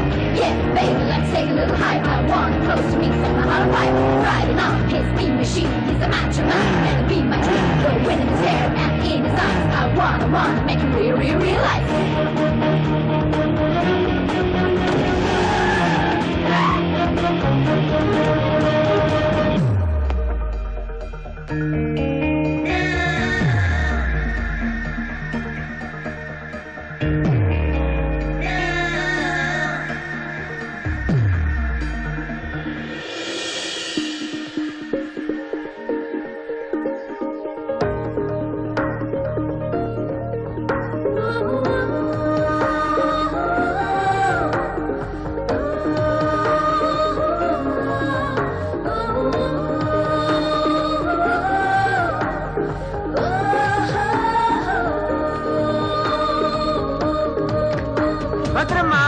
Yeah, baby, let's take a little higher. I want close to me, so my heart fire. Riding on his mean machine, he's a macho man, and be my dream. The wind in his hair and in his eyes. I wanna, wanna make him real, real, realize. భద్రమ్మా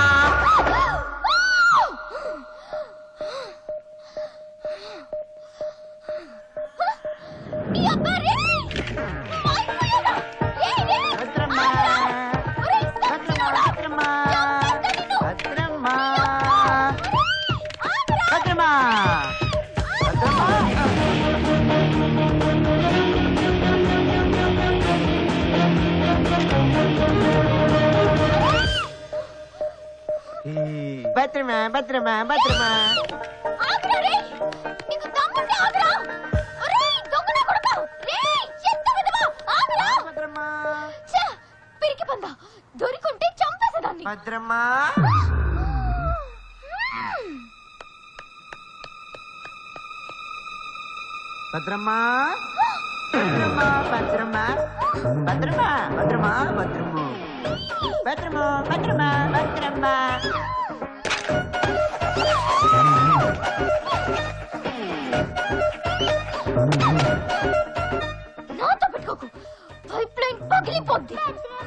భద్రమ్మా భద్రమ్మా భద్రమ్మా భద్రమ్మా భద్రమ్మా భద్రమా భద్రమా భద్రమా భద్రమా దొరికుంటే చంపేసేదాన్ని భద్రమా భద్రమ్మా భద్రమ్మా భద్రమ్మా భద్రమా భద్రమా భద్రము భద్రమా భద్రమా భద్రమ్మా నాతో పెట్టుకోకు pipe line పగిలిపోద్ది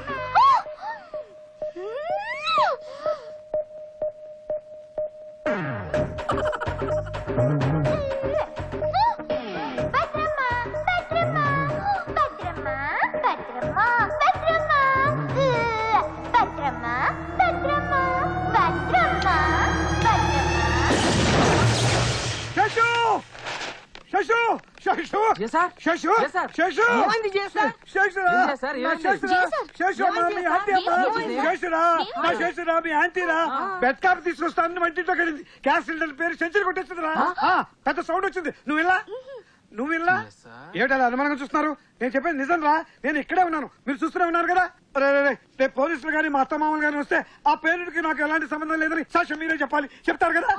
శశు శశు శశు Yes, sir. శశు Yes, sir. శశు ఏమైంది, yes, sir? శశురా Yes, sir, నా ఏమైంది? శశురా Yes, sir. శశు అమ్మా, ఏమైంది, మీ sir? Aunty అమ్మా ఏమైంది? శశురా నా శశురా మీ ఆంటీరా బెడ్ కాప్ తీసుకొస్తాను వంటింట్లో కలిగింది గ్యాస్ సిలిండర్ పేరు సెంచరీ కొట్టేస్తుందిరా ఆ, పెద్ద సౌండ్ వచ్చింది నువ్వు వెళ్ళా నువ్వు వెళ్ళా Yes, sir. ఏమిటలా అనుమానంగా చూస్తున్నారు నేను చెప్పేది నిజం రా నేను ఇక్కడే ఉన్నాను మీరు చూస్తూనే ఉన్నారు కదా రే, రే, రే, రేపు పోలీసులు కానీ మా అత్తమామలు కానీ వస్తే ఆ పేరుడికి నాకు ఎలాంటి సంబంధం లేదని సాక్ష్యం మీరే చెప్పాలి చెప్తారు కదా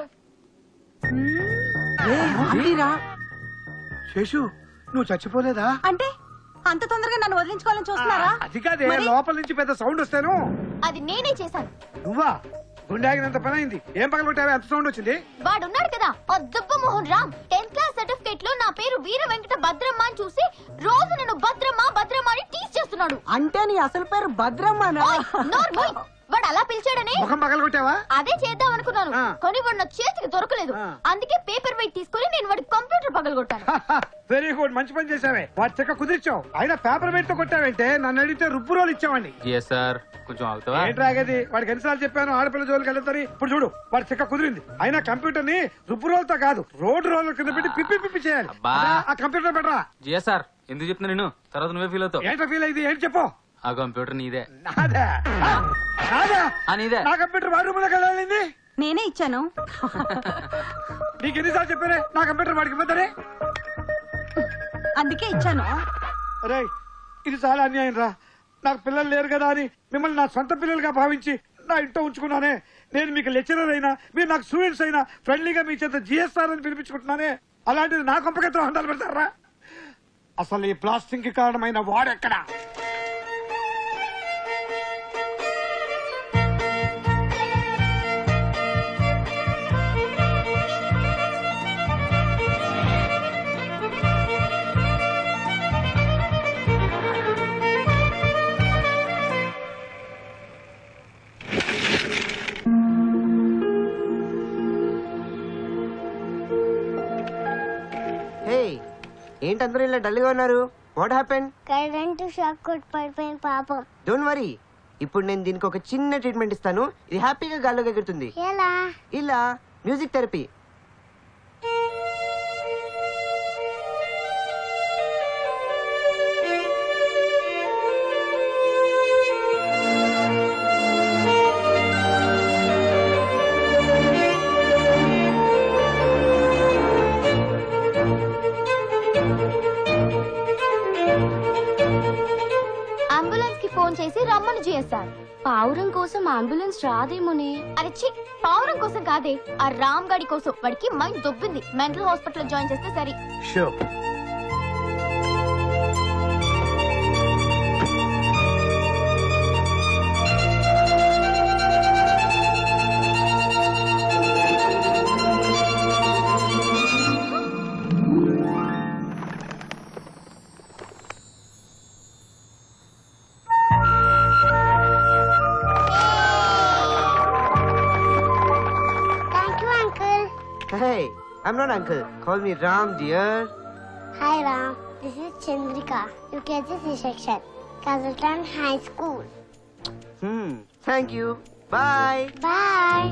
ఆంటీరా శేషు నువ్వు చచ్చిపోలేదా అంటే అంత తొందరగా నన్ను వదిలించుకోవాలని చూస్తున్నారా అది కాదే లోపల నుంచి పెద్ద సౌండ్ వస్తాను అది నేనే చేశాను నువ్వా గుండె ఆగినంత పని అయింది ఏం పగలగొట్టావే అంత సౌండ్ వచ్చింది వాడున్నాడు కదా ఆ దుబ్బ Mohan Ram tenth class certificate లో నా పేరు వీర వెంకట భద్రమ్మ అని చూసి రోజు నన్ను భద్రమ్మ భద్రమ్మ అని టీస్ చేస్తున్నాడు అంటే నీ అసలు పేరు భద్రమ్మనా ఓయ్, నోరు మూయ్. వాడు అలా పిలిచాడని ముఖం పగలగొట్టావా అదే చేద్దాం అనుకున్నాను ఆ. కానీ వాడు నా చేతికి దొరకలేదు ఆ. అందుకే పేపర్ వెయిట్ తీసుకొని నేను వాడి కంప్యూటర్ పగలగొట్టాను వెరీ గుడ్ మంచి పని చేసావే వాటి చెక్క కుదిర్చావు అయినా పేపర్ వెయిట్ తో కొట్టావంటే నన్ను అడిగితే రుబ్బు రోలు ఇచ్చావండి ఎస్ సార్ కొంచెం ఆగుతావా ఏంటి రాగేది వాడికి ఎన్నిసార్లు చెప్పాను ఆడపిల్ల జోలికి వెళ్తారు ఇప్పుడు చూడు వాడి చెక్క కుదిరింది అయినా కంప్యూటర్ ని రుబ్బు రోల్తో కాదు రోడ్డు రోల్ కింద పెట్టి పిప్పి పిప్పి చేయాలి అబ్బా. అదా, ఆ కంప్యూటర్ పెట్టరా జిఎస్ సార్ ఎందుకు చెప్తున్నా నేను తర్వాత నువ్వే ఫీల్ అవుతావు ఏంటో ఫీల్ అయింది ఏంటి చెప్పు ఆ కంప్యూటర్ నీదే నాదా ఆ, నాదా ఆ నీదే నా కంప్యూటర్ వాడి రూమ్ లోకి వెళ్ళాలింది నేనే ఇచ్చాను నీకు ఎన్నిసార్లు చెప్పానే నా కంప్యూటర్ వాడికి ఇవ్వద్దనే అందుకే ఇచ్చాను రే ఇది చాలా అన్యాయం రా నాకు పిల్లలు లేరు కదా అని మిమ్మల్ని నా సొంత పిల్లలుగా భావించి నా ఇంట్లో ఉంచుకున్నానే నేను మీకు లెక్చరర్ అయినా మీరు నాకు స్టూడెంట్స్ అయినా ఫ్రెండ్లీగా మీ చేత జిఎస్ఆర్ అని పిలిపించుకుంటున్నానే అలాంటిది నా కొంపకెత్తం హండాలు పెడతారా అసలు ఈ ప్లాస్టింగ్ కి కారణమైన వాడెక్కడా హే ఏంటి అందరూ ఇలా డల్ గా ఉన్నారు వాట్ హ్యాపెన్ కరెంటు షాక్ కొట్టి పడిపోయిన పాపం డోంట్ వరీ ఇప్పుడు నేను దీనికి ఒక చిన్న ట్రీట్మెంట్ ఇస్తాను ఇది హ్యాపీగా గాల్లోకి ఎగురుతుంది ఎలా ఇలా మ్యూజిక్ థెరపీ అంబులెన్స్ కి ఫోన్ చేసి రమ్మని చేశారు పావురం కోసం అంబులెన్స్ రాదేమోనే అరే చి పావురం కోసం కాదే ఆ రామ్ గడి కోసం వాడికి మైండ్ దొబ్బింది మెంటల్ హాస్పిటల్ జాయిన్ చేస్తే సరి show Thank you, Uncle. Hey I'm not uncle call me Ram dear Hi, Ram. This is Chandrika, UKG C section, Kazakhstan High School. Thank you bye Bye.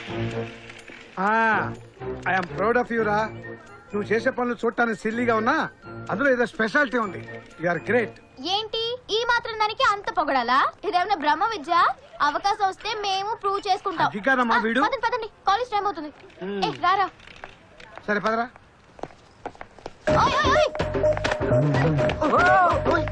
I'm proud of you రా నువ్వు చేసే పనులు చూడటానికి సిల్లీగా ఉన్నా అందులో ఏదో స్పెషాలిటీ ఉంది యు ఆర్ గ్రేట్ ఏంటి ఈ మాత్రం దానికి అంత పొగడాలా ఇదేమైనా బ్రహ్మ విద్య అవకాశం వస్తే మేము ప్రూవ్ చేసుకుంటాం అది కాదమ్మా ఆ, వీడు. పదండి పదండి కాలేజ్ టైం అవుతుంది ఏ రారా సరే పదరా ఓయ్, ఓయ్, ఓయ్.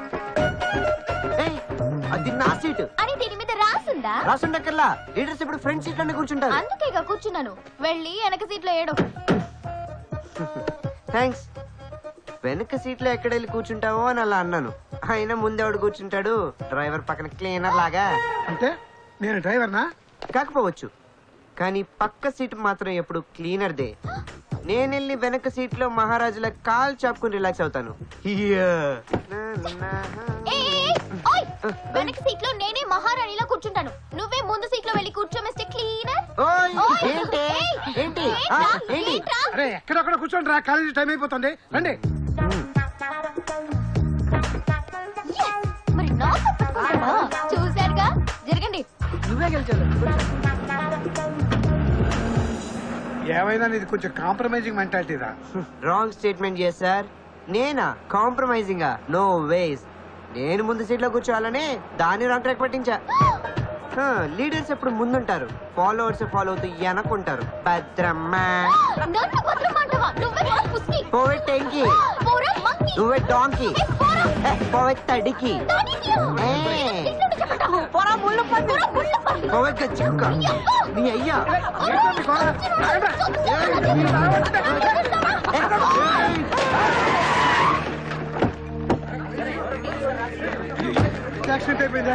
అది నా సీట్ అని దీని మీద రాసిందా రాసుండక్కర్లా లీడర్స్ ఇప్పుడు ఫ్రంట్ సీట్ లోనే కూర్చుంటారు అందుకేగా కూర్చున్నాను వెళ్ళి వెనక సీట్లో ఏడు థ్యాంక్స్ వెనక సీట్ లో ఎక్కడ వెళ్ళి కూర్చుంటావో అని అలా అన్నాను అయినా ముందెవడు కూర్చుంటాడు డ్రైవర్ పక్కన క్లీనర్ లాగా అంటే నేను డ్రైవర్నా కాకపోవచ్చు కానీ పక్క సీట్ మాత్రం ఎప్పుడు క్లీనర్ దే నేను వెళ్ళి వెనక సీట్ లో మహారాజుల కాల్ చాపుకుని రిలాక్స్ అవుతాను Yeah. నా, నా, ఏయ్, ఏయ్, ఏయ్, ఓయ్ వెనక సీట్ లో నేనే మహారాణిలా కూర్చుంటాను నువ్వే ముందు సీట్ లో వెళ్ళి కూర్చో మిస్టర్ క్లీనర్ ఓయ్, ఓయ్, ఏంటి ఏయ్, ఏంటి ఆ, ఏంట్రా, ఏంటి ఏంట్రా? అరే ఎక్కడొక్కడ కూర్చోండి రా కాలేజీ టైం అయిపోతుంది రండి Yes! మరి నా తప్పకుండా చూశారుగా జరగండి నువ్వే గెలిచావు ఏమైనా నీది కొంచెం కాంప్రమైజింగ్ మెంటాలిటీ రా రాంగ్ స్టేట్మెంట్ చేశార్ నేనా కాంప్రమైజింగ్ నో వేస్ నేను ముందు సీట్ లో కూర్చోవాలని దాన్ని రాంగ్ ట్రాక్ పట్టించా లీడర్స్ ఎప్పుడు ముందుంటారు ఫాలోవర్స్ ఫాలో అవుతూ వెనకుంటారు భద్రమ్మ నన్ను భద్రమంటావా నువ్వే నా పుస్కి పోవే టెంకి పోరా మంకీ నువ్వే డాంకి ఏ, పోరా ఏ, పోవే తడికి దానికి ఏ. నిన్ను చెప్పటం. పోరా ముళ్ళ పండు పోరా ముళ్ళ పండు పోవే గచ్చికుక్క నీ అయ్యా ఏంటండి గోల? ఆగండి. యాక్సిడెంట్ అయిపోయిందా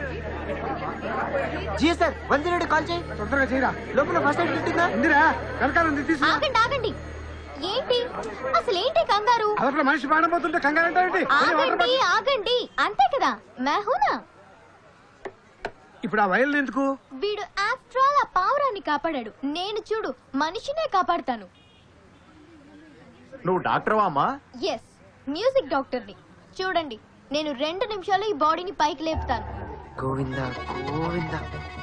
ji sir one zero call చేయి తొందరగా చేయరా లోపల ఫస్ట్ ఎయిడ్ పెట్టిందా ఇందిరా వెనకాల ఉంది తీసుకురా ఆగండి ఆగండి ఏంటి అసలు ఏంటి కంగారు అదొక మనిషి పాడబోతుంటే కంగారు అంటే ఆగండి ఆగండి అంతే కదా మెహూనా ఇప్పుడు ఆ వైర్లు ఎందుకు వీడు ఆఫ్టర్ ఆల్ ఆ పావురాన్ని కాపాడాడు నేను చూడు మనిషినే కాపాడుతాను నువ్వు డాక్టర్వా అమ్మా ఎస్ మ్యూజిక్ డాక్టర్ని చూడండి నేను రెండు నిమిషాల్లో ఈ బాడీని పైకి లేపుతాను గోవిందా గోవిందా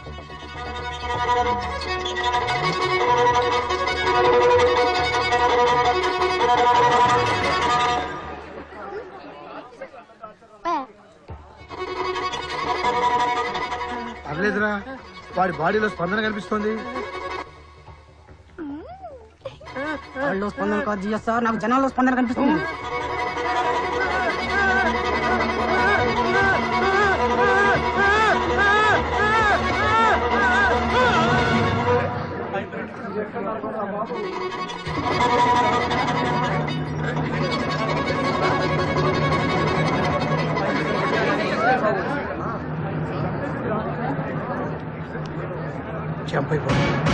పే. పర్లేదురా వాడి బాడీలో స్పందన కనిపిస్తుంది వాళ్ళు స్పందన కాదు జిఎస్ఆర్ నాకు జనాల్లో స్పందన కనిపిస్తుంది జంప్ అయిపోతుంది